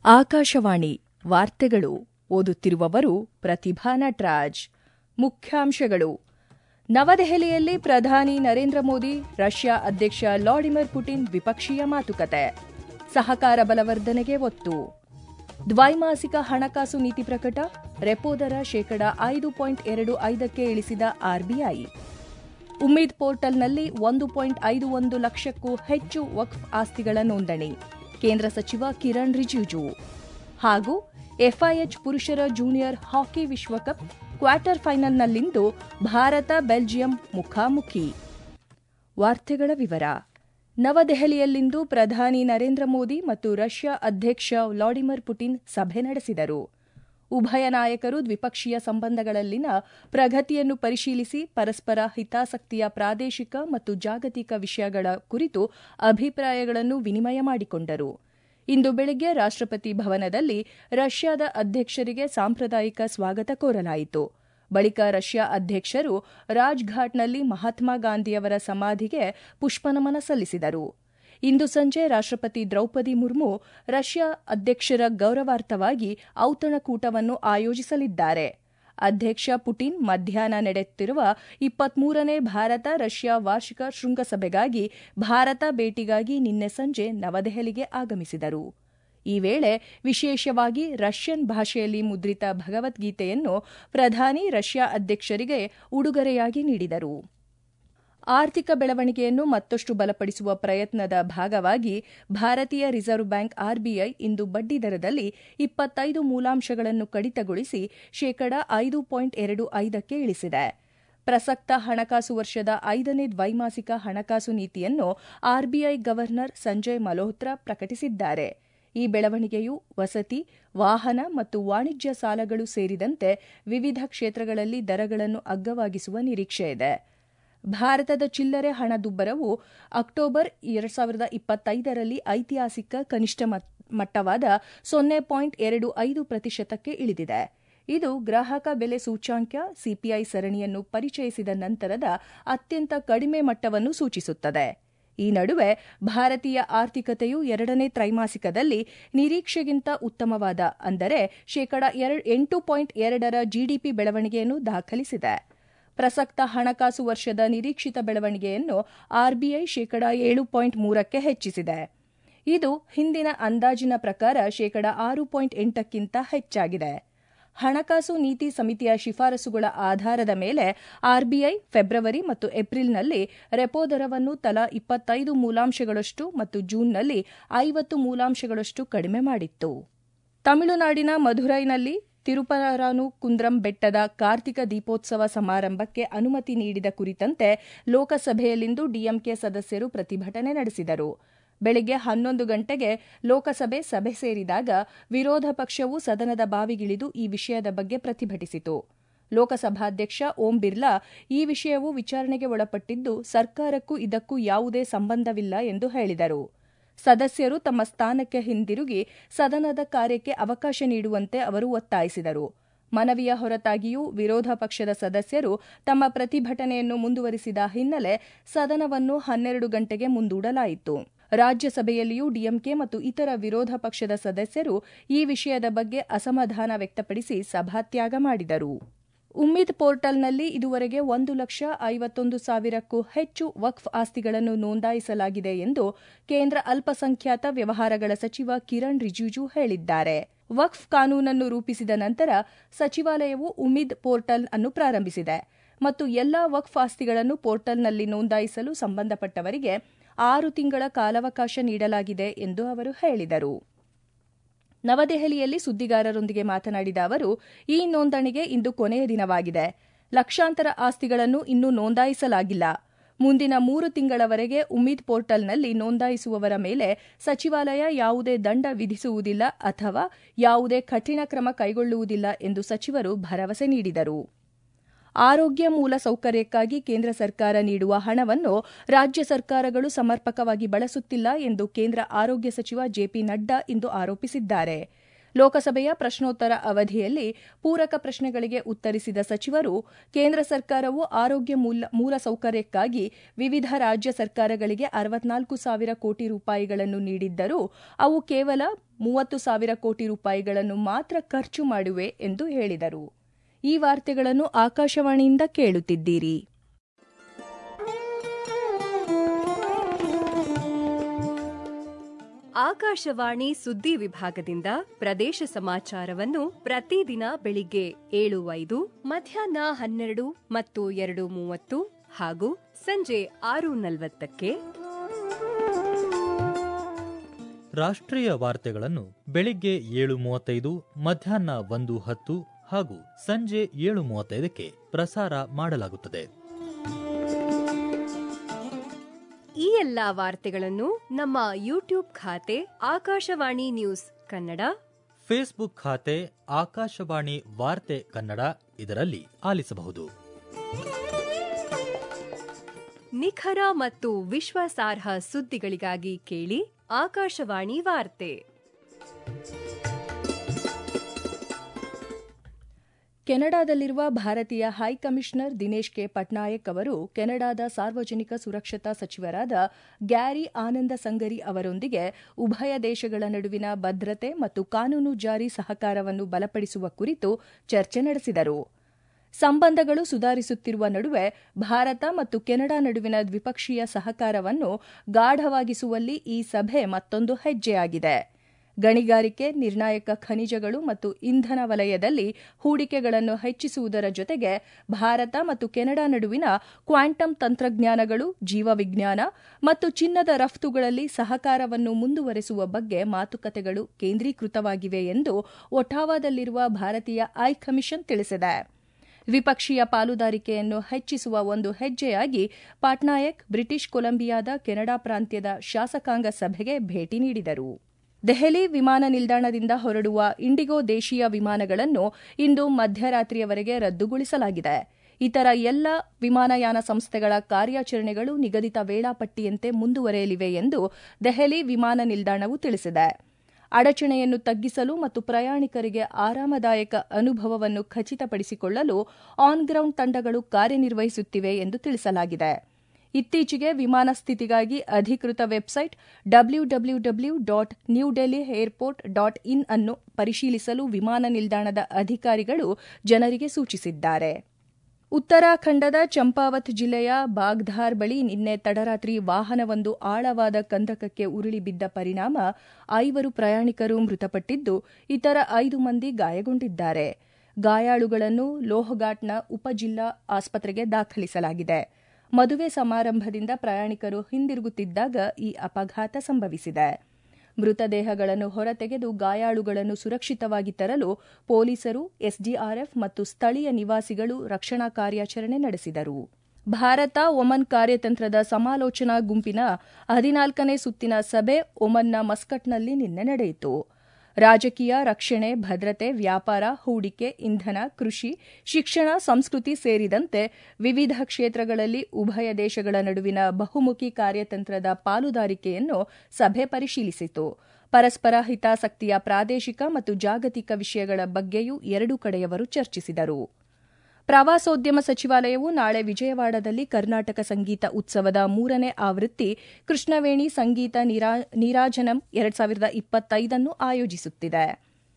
ಆಕಾಶವಾಣಿ ವಾರ್ತೆಗಳು ಓದುತ್ತಿರುವವರು ಪ್ರತಿಭಾ ನಟರಾಜ್ ಮುಖ್ಯಾಂಶಗಳು ನವದೆಹಲಿಯಲ್ಲಿ ಪ್ರಧಾನಿ ನರೇಂದ್ರ ಮೋದಿ ರಷ್ಯಾ ಅಧ್ಯಕ್ಷ ವ್ಲಾಡಿಮಿರ್ ಪುಟಿನ್ ದ್ವಿಪಕ್ಷೀಯ ಮಾತುಕತೆ ಸಹಕಾರ ಬಲವರ್ಧನೆಗೆ ಒತ್ತು ದ್ವೈಮಾಸಿಕ ಹಣಕಾಸು ನೀತಿ ಪ್ರಕಟ ರೆಪೋ ದರ ಶೇಕಡ ಐದು ಪಾಯಿಂಟ್ ಎರಡು ಐದಕ್ಕೆ ಇಳಿಸಿದ ಆರ್ಬಿಐ ಉಮ್ಮೀದ್ ಪೋರ್ಟಲ್ನಲ್ಲಿ ಒಂದು ಪಾಯಿಂಟ್ ಐದು ಒಂದು ಲಕ್ಷಕ್ಕೂ ಹೆಚ್ಚು ವಕ್ಫ್ ಆಸ್ತಿಗಳ ನೋಂದಣಿ ಕೇಂದ್ರ ಸಚಿವ ಕಿರಣ್ ರಿಜಿಜು ಹಾಗೂ ಎಫ್ಐಎಚ್ ಪುರುಷರ ಜೂನಿಯರ್ ಹಾಕಿ ವಿಶ್ವಕಪ್ ಕ್ವಾರ್ಟರ್ ಫೈನಲ್ನಲ್ಲಿಂದು ಭಾರತ ಬೆಲ್ಜಿಯಂ ಮುಖಾಮುಖಿ ವಾರ್ತೆಗಳ ವಿವರ ನವದೆಹಲಿಯಲ್ಲಿಂದು ಪ್ರಧಾನಿ ನರೇಂದ್ರ ಮೋದಿ ಮತ್ತು ರಷ್ಯಾ ಅಧ್ಯಕ್ಷ ವ್ಲಾಡಿಮಿರ್ ಪುಟಿನ್ ಸಭೆ ನಡೆಸಿದರು ಉಭಯ ನಾಯಕರು ದ್ವಿಪಕ್ಷೀಯ ಸಂಬಂಧಗಳಲ್ಲಿನ ಪ್ರಗತಿಯನ್ನು ಪರಿಶೀಲಿಸಿ ಪರಸ್ಪರ ಹಿತಾಸಕ್ತಿಯ ಪ್ರಾದೇಶಿಕ ಮತ್ತು ಜಾಗತಿಕ ವಿಷಯಗಳ ಕುರಿತು ಅಭಿಪ್ರಾಯಗಳನ್ನು ವಿನಿಮಯ ಮಾಡಿಕೊಂಡರು ಇಂದು ಬೆಳಗ್ಗೆ ರಾಷ್ಟಪತಿ ಭವನದಲ್ಲಿ ರಷ್ಯಾದ ಅಧ್ಯಕ್ಷರಿಗೆ ಸಾಂಪ್ರದಾಯಿಕ ಸ್ವಾಗತ ಕೋರಲಾಯಿತು ಬಳಿಕ ರಷ್ಯಾ ಅಧ್ಯಕ್ಷರು ರಾಜ್ಘಾಟ್ನಲ್ಲಿ ಮಹಾತ್ಮ ಗಾಂಧಿಯವರ ಸಮಾಧಿಗೆ ಪುಷ್ಪನಮನ ಸಲ್ಲಿಸಿದರು ಇಂದು ಸಂಜೆ ರಾಷ್ಟಪತಿ ದ್ರೌಪದಿ ಮುರ್ಮು ರಷ್ಯಾ ಅಧ್ಯಕ್ಷರ ಗೌರವಾರ್ಥವಾಗಿ ಔತಣಕೂಟವನ್ನು ಆಯೋಜಿಸಲಿದ್ದಾರೆ ಅಧ್ಯಕ್ಷ ಪುಟಿನ್ ಮಧ್ಯಾಹ್ನ ನಡೆಯುತ್ತಿರುವ ಇಪ್ಪತ್ಮೂರನೇ ಭಾರತ ರಷ್ಯಾ ವಾರ್ಷಿಕ ಶೃಂಗಸಭೆಗಾಗಿ ಭಾರತ ಭೇಟಿಗಾಗಿ ನಿನ್ನೆ ಸಂಜೆ ನವದೆಹಲಿಗೆ ಆಗಮಿಸಿದರು ಈ ವೇಳೆ ವಿಶೇಷವಾಗಿ ರಷ್ಯನ್ ಭಾಷೆಯಲ್ಲಿ ಮುದ್ರಿತ ಭಗವದ್ಗೀತೆಯನ್ನು ಪ್ರಧಾನಿ ರಷ್ಯಾ ಅಧ್ಯಕ್ಷರಿಗೆ ಉಡುಗೊರೆಯಾಗಿ ನೀಡಿದರು ಆರ್ಥಿಕ ಬೆಳವಣಿಗೆಯನ್ನು ಮತ್ತಷ್ಟು ಬಲಪಡಿಸುವ ಪ್ರಯತ್ನದ ಭಾಗವಾಗಿ ಭಾರತೀಯ ರಿಸರ್ವ್ ಬ್ಯಾಂಕ್ ಆರ್ಬಿಐ ಇಂದು ಬಡ್ಡಿ ದರದಲ್ಲಿ ಇಪ್ಪತ್ತೈದು ಮೂಲಾಂಶಗಳನ್ನು ಕಡಿತಗೊಳಿಸಿ ಶೇಕಡ ಐದು ಪಾಯಿಂಟ್ ಎರಡು ಐದಕ್ಕೆ ಇಳಿಸಿದೆ ಪ್ರಸಕ್ತ ಹಣಕಾಸು ವರ್ಷದ ಐದನೇ ದ್ವೈಮಾಸಿಕ ಹಣಕಾಸು ನೀತಿಯನ್ನು ಆರ್ಬಿಐ ಗವರ್ನರ್ ಸಂಜಯ್ ಮಲ್ಹೋತ್ರಾ ಪ್ರಕಟಿಸಿದ್ದಾರೆ ಈ ಬೆಳವಣಿಗೆಯು ವಸತಿ ವಾಹನ ಮತ್ತು ವಾಣಿಜ್ಯ ಸಾಲಗಳು ಸೇರಿದಂತೆ ವಿವಿಧ ಕ್ಷೇತ್ರಗಳಲ್ಲಿ ದರಗಳನ್ನು ಅಗ್ಗವಾಗಿಸುವ ನಿರೀಕ್ಷೆಯಿದೆ ಭಾರತದ ಚಿಲ್ಲರೆ ಹಣದುಬ್ಬರವು ಅಕ್ಟೋಬರ್ ಎರಡ್ ಸಾವಿರದ ಇಪ್ಪತ್ತೈದರಲ್ಲಿ ಐತಿಹಾಸಿಕ ಕನಿಷ್ಠ ಮಟ್ಟವಾದ ಸೊನ್ನೆ ಪಾಯಿಂಟ್ ಎರಡು ಐದು ಪ್ರತಿಶತಕ್ಕೆ ಇಳಿದಿದೆ ಇದು ಗ್ರಾಹಕ ಬೆಲೆ ಸೂಚ್ಯಾಂಕ ಸಿಪಿಐ ಸರಣಿಯನ್ನು ಪರಿಚಯಿಸಿದ ನಂತರದ ಅತ್ಯಂತ ಕಡಿಮೆ ಮಟ್ಟವನ್ನು ಸೂಚಿಸುತ್ತದೆ ಈ ನಡುವೆ ಭಾರತೀಯ ಆರ್ಥಿಕತೆಯು ಎರಡನೇ ತ್ರೈಮಾಸಿಕದಲ್ಲಿ ನಿರೀಕ್ಷೆಗಿಂತ ಉತ್ತಮವಾದ ಅಂದರೆ ಶೇಕಡ ಎಂಟು ಪಾಯಿಂಟ್ ಎರಡರ ಜಿಡಿಪಿ ಬೆಳವಣಿಗೆಯನ್ನು ದಾಖಲಿಸಿದೆ ಪ್ರಸಕ್ತ ಹಣಕಾಸು ವರ್ಷದ ನಿರೀಕ್ಷಿತ ಬೆಳವಣಿಗೆಯನ್ನು ಆರ್ಬಿಐ ಶೇಕಡ ಏಳು ಪಾಯಿಂಟ್ ಮೂರಕ್ಕೆ ಹೆಚ್ಚಿಸಿದೆ ಇದು ಹಿಂದಿನ ಅಂದಾಜಿನ ಪ್ರಕಾರ ಶೇಕಡ ಆರು ಪಾಯಿಂಟ್ ಎಂಟಕ್ಕಿಂತ ಹೆಚ್ಚಾಗಿದೆ ಹಣಕಾಸು ನೀತಿ ಸಮಿತಿಯ ಶಿಫಾರಸುಗಳ ಆಧಾರದ ಮೇಲೆ ಆರ್ಬಿಐ ಫೆಬ್ರವರಿ ಮತ್ತು ಏಪ್ರಿಲ್ನಲ್ಲಿ ರೆಪೋ ದರವನ್ನು ತಲಾ ಇಪ್ಪತ್ತೈದು ಮೂಲಾಂಶಗಳಷ್ಟು ಮತ್ತು ಜೂನ್ನಲ್ಲಿ ಐವತ್ತು ಮೂಲಾಂಶಗಳಷ್ಟು ಕಡಿಮೆ ಮಾಡಿತ್ತು ತಮಿಳುನಾಡಿನ ಮಧುರೈನಲ್ಲಿ ತಿರುಪರಾನು ಕುಂದ್ರಂ ಬೆಟ್ಟದ ಕಾರ್ತಿಕ ದೀಪೋತ್ಸವ ಸಮಾರಂಭಕ್ಕೆ ಅನುಮತಿ ನೀಡಿದ ಕುರಿತಂತೆ ಲೋಕಸಭೆಯಲ್ಲಿಂದು ಡಿಎಂಕೆ ಸದಸ್ಯರು ಪ್ರತಿಭಟನೆ ನಡೆಸಿದರು ಬೆಳಗ್ಗೆ ಹನ್ನೊಂದು ಗಂಟೆಗೆ ಲೋಕಸಭೆ ಸಭೆ ಸೇರಿದಾಗ ವಿರೋಧ ಪಕ್ಷವು ಸದನದ ಬಾವಿಗಿಳಿದು ಈ ವಿಷಯದ ಬಗ್ಗೆ ಪ್ರತಿಭಟಿಸಿತು ಲೋಕಸಭಾಧ್ಯಕ್ಷ ಓಂ ಬಿರ್ಲಾ ಈ ವಿಷಯವು ವಿಚಾರಣೆಗೆ ಒಳಪಟ್ಟಿದ್ದು ಸರ್ಕಾರಕ್ಕೂ ಇದಕ್ಕೂ ಯಾವುದೇ ಸಂಬಂಧವಿಲ್ಲ ಎಂದು ಹೇಳಿದರು ಸದಸ್ಯರು ತಮ್ಮ ಸ್ಥಾನಕ್ಕೆ ಹಿಂದಿರುಗಿ ಸದನದ ಕಾರ್ಯಕ್ಕೆ ಅವಕಾಶ ನೀಡುವಂತೆ ಅವರು ಒತ್ತಾಯಿಸಿದರು ಮನವಿಯ ಹೊರತಾಗಿಯೂ ವಿರೋಧ ಪಕ್ಷದ ಸದಸ್ಯರು ತಮ್ಮ ಪ್ರತಿಭಟನೆಯನ್ನು ಮುಂದುವರಿಸಿದ ಹಿನ್ನೆಲೆ ಸದನವನ್ನು ಹನ್ನೆರಡು ಗಂಟೆಗೆ ಮುಂದೂಡಲಾಯಿತು ರಾಜ್ಯಸಭೆಯಲ್ಲಿಯೂ ಡಿಎಂಕೆ ಮತ್ತು ಇತರ ವಿರೋಧ ಪಕ್ಷದ ಸದಸ್ಯರು ಈ ವಿಷಯದ ಬಗ್ಗೆ ಅಸಮಾಧಾನ ವ್ಯಕ್ತಪಡಿಸಿ ಸಭಾತ್ಯಾಗ ಮಾಡಿದರು ಉಮ್ಮೀದ್ ಪೋರ್ಟಲ್ನಲ್ಲಿ ಇದುವರೆಗೆ ಒಂದು ಲಕ್ಷ ಐವತ್ತೊಂದು ಸಾವಿರಕ್ಕೂ ಹೆಚ್ಚು ವಕ್ಫ್ ಆಸ್ತಿಗಳನ್ನು ನೋಂದಾಯಿಸಲಾಗಿದೆ ಎಂದು ಕೇಂದ್ರ ಅಲ್ಪಸಂಖ್ಯಾತ ವ್ಯವಹಾರಗಳ ಸಚಿವ ಕಿರಣ್ ರಿಜಿಜು ಹೇಳಿದ್ದಾರೆ ವಕ್ಫ್ ಕಾನೂನನ್ನು ರೂಪಿಸಿದ ನಂತರ ಸಚಿವಾಲಯವು ಉಮ್ಮೀದ್ ಪೋರ್ಟಲ್ ಅನ್ನು ಪ್ರಾರಂಭಿಸಿದೆ ಮತ್ತು ಎಲ್ಲಾ ವಕ್ಫ್ ಆಸ್ತಿಗಳನ್ನು ಪೋರ್ಟಲ್ನಲ್ಲಿ ನೋಂದಾಯಿಸಲು ಸಂಬಂಧಪಟ್ಟವರಿಗೆ ಆರು ತಿಂಗಳ ಕಾಲಾವಕಾಶ ನೀಡಲಾಗಿದೆ ಎಂದು ಅವರು ಹೇಳಿದರು ನವದೆಹಲಿಯಲ್ಲಿ ಸುದ್ದಿಗಾರರೊಂದಿಗೆ ಮಾತನಾಡಿದ ಅವರು ಈ ನೋಂದಣಿಗೆ ಇಂದು ಕೊನೆಯ ದಿನವಾಗಿದೆ ಲಕ್ಷಾಂತರ ಆಸ್ತಿಗಳನ್ನು ಇನ್ನೂ ನೋಂದಾಯಿಸಲಾಗಿಲ್ಲ ಮುಂದಿನ ಮೂರು ತಿಂಗಳವರೆಗೆ ಉಮ್ಮೀದ್ ಪೋರ್ಟಲ್ನಲ್ಲಿ ನೋಂದಾಯಿಸುವವರ ಮೇಲೆ ಸಚಿವಾಲಯ ಯಾವುದೇ ದಂಡ ವಿಧಿಸುವುದಿಲ್ಲ ಅಥವಾ ಯಾವುದೇ ಕಠಿಣ ಕ್ರಮ ಕೈಗೊಳ್ಳುವುದಿಲ್ಲ ಎಂದು ಸಚಿವರು ಭರವಸೆ ನೀಡಿದರು ಆರೋಗ್ಯ ಮೂಲ ಸೌಕರ್ಯಕ್ಕಾಗಿ ಕೇಂದ್ರ ಸರ್ಕಾರ ನೀಡುವ ಹಣವನ್ನು ರಾಜ್ಯ ಸರ್ಕಾರಗಳು ಸಮರ್ಪಕವಾಗಿ ಬಳಸುತ್ತಿಲ್ಲ ಎಂದು ಕೇಂದ್ರ ಆರೋಗ್ಯ ಸಚಿವ ಜೆಪಿ ನಡ್ಡಾ ಇಂದು ಆರೋಪಿಸಿದ್ದಾರೆ ಲೋಕಸಭೆಯ ಪ್ರಶ್ನೋತ್ತರ ಅವಧಿಯಲ್ಲಿ ಪೂರಕ ಪ್ರಶ್ನೆಗಳಿಗೆ ಉತ್ತರಿಸಿದ ಸಚಿವರು ಕೇಂದ್ರ ಸರ್ಕಾರವು ಆರೋಗ್ಯ ಮೂಲಸೌಕರ್ಯಕ್ಕಾಗಿ ವಿವಿಧ ರಾಜ್ಯ ಸರ್ಕಾರಗಳಿಗೆ ಅರವತ್ನಾಲ್ಕು ಸಾವಿರ ಕೋಟಿ ರೂಪಾಯಿಗಳನ್ನು ನೀಡಿದ್ದರೂ ಅವು ಕೇವಲ ಮೂವತ್ತು ಸಾವಿರ ಕೋಟಿ ರೂಪಾಯಿಗಳನ್ನು ಮಾತ್ರ ಖರ್ಚು ಮಾಡಿವೆ ಎಂದು ಹೇಳಿದರು ಈ ವಾರ್ತೆಗಳನ್ನು ಆಕಾಶವಾಣಿಯಿಂದ ಕೇಳುತ್ತಿದ್ದೀರಿ ಆಕಾಶವಾಣಿ ಸುದ್ದಿ ವಿಭಾಗದಿಂದ ಪ್ರದೇಶ ಸಮಾಚಾರವನ್ನು ಪ್ರತಿದಿನ ಬೆಳಿಗ್ಗೆ ಏಳು ಐದು ಮಧ್ಯಾಹ್ನ ಹನ್ನೆರಡು ಮತ್ತು ಎರಡು ಮೂವತ್ತು ಹಾಗೂ ಸಂಜೆ ಆರು ನಲವತ್ತಕ್ಕೆ ರಾಷ್ಟ್ರೀಯ ವಾರ್ತೆಗಳನ್ನು ಬೆಳಿಗ್ಗೆ ಏಳು ಮೂವತ್ತೈದು ಮಧ್ಯಾಹ್ನ ಒಂದು ಹತ್ತು ಹಾಗೂ ಸಂಜೆ ಏಳು ಮೂವತ್ತೈದಕ್ಕೆ ಪ್ರಸಾರ ಮಾಡಲಾಗುತ್ತದೆ ಈ ಎಲ್ಲಾ ವಾರ್ತೆಗಳನ್ನು ನಮ್ಮ ಯೂಟ್ಯೂಬ್ ಖಾತೆ ಆಕಾಶವಾಣಿ ನ್ಯೂಸ್ ಕನ್ನಡ ಫೇಸ್ಬುಕ್ ಖಾತೆ ಆಕಾಶವಾಣಿ ವಾರ್ತೆ ಕನ್ನಡ ಇದರಲ್ಲಿ ಆಲಿಸಬಹುದು ನಿಖರ ಮತ್ತು ವಿಶ್ವಾಸಾರ್ಹ ಸುದ್ದಿಗಳಿಗಾಗಿ ಕೇಳಿ ಆಕಾಶವಾಣಿ ವಾರ್ತೆ ಕೆನಡಾದಲ್ಲಿರುವ ಭಾರತೀಯ ಹೈಕಮಿಷನರ್ ದಿನೇಶ್ ಕೆ ಪಟ್ನಾಯಕ್ ಅವರು ಕೆನಡಾದ ಸಾರ್ವಜನಿಕ ಸುರಕ್ಷತಾ ಸಚಿವರಾದ ಗ್ಯಾರಿ ಆನಂದ ಸಂಗರಿ ಅವರೊಂದಿಗೆ ಉಭಯ ದೇಶಗಳ ನಡುವಿನ ಭದ್ರತೆ ಮತ್ತು ಕಾನೂನು ಜಾರಿ ಸಹಕಾರವನ್ನು ಬಲಪಡಿಸುವ ಕುರಿತು ಚರ್ಚೆ ನಡೆಸಿದರು ಸಂಬಂಧಗಳು ಸುಧಾರಿಸುತ್ತಿರುವ ನಡುವೆ ಭಾರತ ಮತ್ತು ಕೆನಡಾ ನಡುವಿನ ದ್ವಿಪಕ್ಷೀಯ ಸಹಕಾರವನ್ನು ಗಾಢವಾಗಿಸುವಲ್ಲಿ ಈ ಸಭೆ ಮತ್ತೊಂದು ಹೆಜ್ಜೆಯಾಗಿದೆ ಗಣಿಗಾರಿಕೆ ನಿರ್ಣಾಯಕ ಖನಿಜಗಳು ಮತ್ತು ಇಂಧನ ವಲಯದಲ್ಲಿ ಹೂಡಿಕೆಗಳನ್ನು ಹೆಚ್ಚಿಸುವುದರ ಜೊತೆಗೆ ಭಾರತ ಮತ್ತು ಕೆನಡಾ ನಡುವಿನ ಕ್ವಾಂಟಮ್ ತಂತ್ರಜ್ಞಾನಗಳು ಜೀವವಿಜ್ಞಾನ ಮತ್ತು ಚಿನ್ನದ ರಫ್ತುಗಳಲ್ಲಿ ಸಹಕಾರವನ್ನು ಮುಂದುವರೆಸುವ ಬಗ್ಗೆ ಮಾತುಕತೆಗಳು ಕೇಂದ್ರೀಕೃತವಾಗಿವೆ ಎಂದು ಒಟಾವಾದಲ್ಲಿರುವ ಭಾರತೀಯ ಐ ಕಮಿಷನ್ ತಿಳಿಸಿದೆ ದ್ವಿಪಕ್ಷೀಯ ಪಾಲುದಾರಿಕೆಯನ್ನು ಹೆಚ್ಚಿಸುವ ಒಂದು ಹೆಜ್ಜೆಯಾಗಿ ಪಾಟ್ನಾಯಕ್ ಬ್ರಿಟಿಷ್ ಕೊಲಂಬಿಯಾದ ಕೆನಡಾ ಪ್ರಾಂತ್ಯದ ಶಾಸಕಾಂಗ ಸಭೆಗೆ ಭೇಟಿ ನೀಡಿದರು ದೆಹಲಿ ವಿಮಾನ ನಿಲ್ದಾಣದಿಂದ ಹೊರಡುವ ಇಂಡಿಗೋ ದೇಶೀಯ ವಿಮಾನಗಳನ್ನು ಇಂದು ಮಧ್ಯರಾತ್ರಿಯವರೆಗೆ ರದ್ದುಗೊಳಿಸಲಾಗಿದೆ ಇತರ ಎಲ್ಲ ವಿಮಾನಯಾನ ಸಂಸ್ಥೆಗಳ ಕಾರ್ಯಾಚರಣೆಗಳು ನಿಗದಿತ ವೇಳಾಪಟ್ಟಿಯಂತೆ ಮುಂದುವರೆಯಲಿವೆ ಎಂದು ದೆಹಲಿ ವಿಮಾನ ನಿಲ್ದಾಣವು ತಿಳಿಸಿದೆ ಅಡಚಣೆಯನ್ನು ತಗ್ಗಿಸಲು ಮತ್ತು ಪ್ರಯಾಣಿಕರಿಗೆ ಆರಾಮದಾಯಕ ಅನುಭವವನ್ನು ಖಚಿತಪಡಿಸಿಕೊಳ್ಳಲು ಆನ್ ಗ್ರೌಂಡ್ ತಂಡಗಳು ಕಾರ್ಯನಿರ್ವಹಿಸುತ್ತಿವೆ ಎಂದು ತಿಳಿಸಲಾಗಿದೆ ಇತ್ತೀಚೆಗೆ ವಿಮಾನ ಸ್ಥಿತಿಗಾಗಿ ಅಧಿಕೃತ website W W W dot New Delhi airport dot in ಅನ್ನು ಪರಿಶೀಲಿಸಲು ವಿಮಾನ ನಿಲ್ದಾಣದ ಅಧಿಕಾರಿಗಳು ಜನರಿಗೆ ಸೂಚಿಸಿದ್ದಾರೆ ಉತ್ತರಾಖಂಡದ ಚಂಪಾವತ್ ಜಿಲ್ಲೆಯ ಬಾಗ್ಧಾರ್ ಬಳಿ ನಿನ್ನೆ ತಡರಾತ್ರಿ ವಾಹನವೊಂದು ಆಳವಾದ ಕಂದಕಕ್ಕೆ ಉರುಳಿ ಬಿದ್ದ ಪರಿಣಾಮ ಐವರು ಪ್ರಯಾಣಿಕರು ಮೃತಪಟ್ಟಿದ್ದು ಇತರ ಐದು ಮಂದಿ ಗಾಯಗೊಂಡಿದ್ದಾರೆ ಗಾಯಾಳುಗಳನ್ನು ಲೋಹಘಾಟ್ನ ಉಪಜಿಲ್ಲಾ ಆಸ್ಪತ್ರೆಗೆ ದಾಖಲಿಸಲಾಗಿದೆ ಮದುವೆ ಸಮಾರಂಭದಿಂದ ಪ್ರಯಾಣಿಕರು ಹಿಂದಿರುಗುತ್ತಿದ್ದಾಗ ಈ ಅಪಘಾತ ಸಂಭವಿಸಿದೆ ಮೃತದೇಹಗಳನ್ನು ಹೊರತೆಗೆದು ಗಾಯಾಳುಗಳನ್ನು ಸುರಕ್ಷಿತವಾಗಿ ತರಲು ಪೊಲೀಸರು ಎಸ್ಡಿಆರ್ಎಫ್ ಮತ್ತು ಸ್ಥಳೀಯ ನಿವಾಸಿಗಳು ರಕ್ಷಣಾ ಕಾರ್ಯಾಚರಣೆ ನಡೆಸಿದರು ಭಾರತ ಒಮನ್ ಕಾರ್ಯತಂತ್ರದ ಸಮಾಲೋಚನಾ ಗುಂಪಿನ ಹದಿನಾಲ್ಕನೇ ಸುತ್ತಿನ ಸಭೆ ಒಮನ್ನ ಮಸ್ಕಟ್ನಲ್ಲಿ ನಿನ್ನೆ ನಡೆಯಿತು ರಾಜಕೀಯ ರಕ್ಷಣೆ ಭದ್ರತೆ ವ್ಯಾಪಾರ ಹೂಡಿಕೆ ಇಂಧನ ಕೃಷಿ ಶಿಕ್ಷಣ ಸಂಸ್ಕೃತಿ ಸೇರಿದಂತೆ ವಿವಿಧ ಕ್ಷೇತ್ರಗಳಲ್ಲಿ ಉಭಯ ದೇಶಗಳ ನಡುವಿನ ಬಹುಮುಖಿ ಕಾರ್ಯತಂತ್ರದ ಪಾಲುದಾರಿಕೆಯನ್ನು ಸಭೆ ಪರಿಶೀಲಿಸಿತು ಪರಸ್ಪರ ಹಿತಾಸಕ್ತಿಯ ಪ್ರಾದೇಶಿಕ ಮತ್ತು ಜಾಗತಿಕ ವಿಷಯಗಳ ಬಗ್ಗೆಯೂ ಎರಡೂ ಕಡೆಯವರು ಚರ್ಚಿಸಿದರು ಪ್ರವಾಸೋದ್ಯಮ ಸಚಿವಾಲಯವು ನಾಳೆ ವಿಜಯವಾಡದಲ್ಲಿ ಕರ್ನಾಟಕ ಸಂಗೀತ ಉತ್ಸವದ ಮೂರನೇ ಆವೃತ್ತಿ ಕೃಷ್ಣವೇಣಿ ಸಂಗೀತ ನೀರಾಜನಂ ಎರಡ್ ಸಾವಿರದ ಇಪ್ಪತ್ತೈದನ್ನು ಆಯೋಜಿಸುತ್ತಿದೆ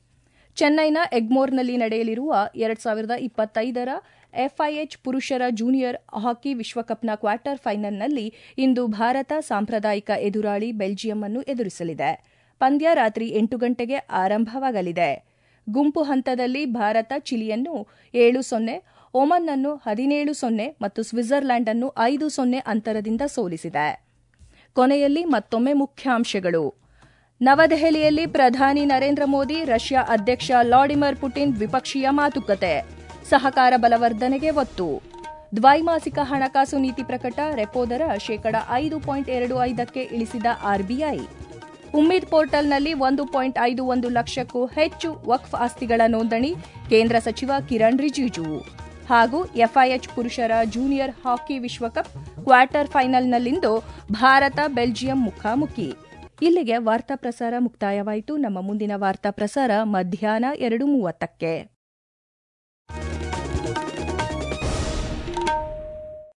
ಚೆನ್ನೈನ ಎಗ್ಮೋರ್ನಲ್ಲಿ ನಡೆಯಲಿರುವ ಎರಡ್ ಸಾವಿರದ ಇಪ್ಪತ್ತೈದರ ಎಫ್ಐಎಚ್ ಪುರುಷರ ಜೂನಿಯರ್ ಹಾಕಿ ವಿಶ್ವಕಪ್ನ ಕ್ವಾರ್ಟರ್ ಫೈನಲ್ನಲ್ಲಿ ಇಂದು ಭಾರತ ಸಾಂಪ್ರದಾಯಿಕ ಎದುರಾಳಿ ಬೆಲ್ಜಿಯಂ ಅನ್ನು ಎದುರಿಸಲಿದೆ ಪಂದ್ಯ ರಾತ್ರಿ ಎಂಟು ಗಂಟೆಗೆ ಆರಂಭವಾಗಲಿದೆ ಗುಂಪು ಹಂತದಲ್ಲಿ ಭಾರತ ಚಿಲಿಯನ್ನು ಏಳು ಸೊನ್ನೆ ಒಮನ್ ಅನ್ನು ಹದಿನೇಳು ಸೊನ್ನೆ ಮತ್ತು ಸ್ವಿಟ್ಜರ್ಲ್ಯಾಂಡ್ ಅನ್ನು ಐದು ಸೊನ್ನೆ ಅಂತರದಿಂದ ಸೋಲಿಸಿದೆ ಕೊನೆಯಲ್ಲಿ ಮತ್ತೊಮ್ಮೆ ಮುಖ್ಯಾಂಶಗಳು ನವದೆಹಲಿಯಲ್ಲಿ ಪ್ರಧಾನಿ ನರೇಂದ್ರ ಮೋದಿ ರಷ್ಯಾ ಅಧ್ಯಕ್ಷ ವ್ಲಾಡಿಮಿರ್ ಪುಟಿನ್ ದ್ವಿಪಕ್ಷೀಯ ಮಾತುಕತೆ ಸಹಕಾರ ಬಲವರ್ಧನೆಗೆ ಒತ್ತು ದ್ವೈಮಾಸಿಕ ಹಣಕಾಸು ನೀತಿ ಪ್ರಕಟ ರೆಪೋ ದರ ಶೇಕಡ ಐದು ಪಾಯಿಂಟ್ ಎರಡು ಐದಕ್ಕೆ ಇಳಿಸಿದ ಆರ್ಬಿಐ ಉಮ್ಮೀದ್ ಪೋರ್ಟಲ್ನಲ್ಲಿ ಒಂದು ಪಾಯಿಂಟ್ ಐದು ಒಂದು ಲಕ್ಷಕ್ಕೂ ಹೆಚ್ಚು ವಕ್ಫ್ ಆಸ್ತಿಗಳ ನೋಂದಣಿ ಕೇಂದ್ರ ಸಚಿವ ಕಿರಣ್ ರಿಜಿಜು ಹಾಗೂ ಎಫ್ಐಎಚ್ ಪುರುಷರ ಜೂನಿಯರ್ ಹಾಕಿ ವಿಶ್ವಕಪ್ ಕ್ವಾರ್ಟರ್ ಫೈನಲ್ನಲ್ಲಿಂದು ಭಾರತ ಬೆಲ್ಜಿಯಂ ಮುಖಾಮುಖಿ ಇಲ್ಲಿಗೆ ವಾರ್ತಾ ಪ್ರಸಾರ ಮುಕ್ತಾಯವಾಯಿತು ನಮ್ಮ ಮುಂದಿನ ವಾರ್ತಾ ಪ್ರಸಾರ ಮಧ್ಯಾಹ್ನ ಎರಡು ಮೂವತ್ತಕ್ಕೆ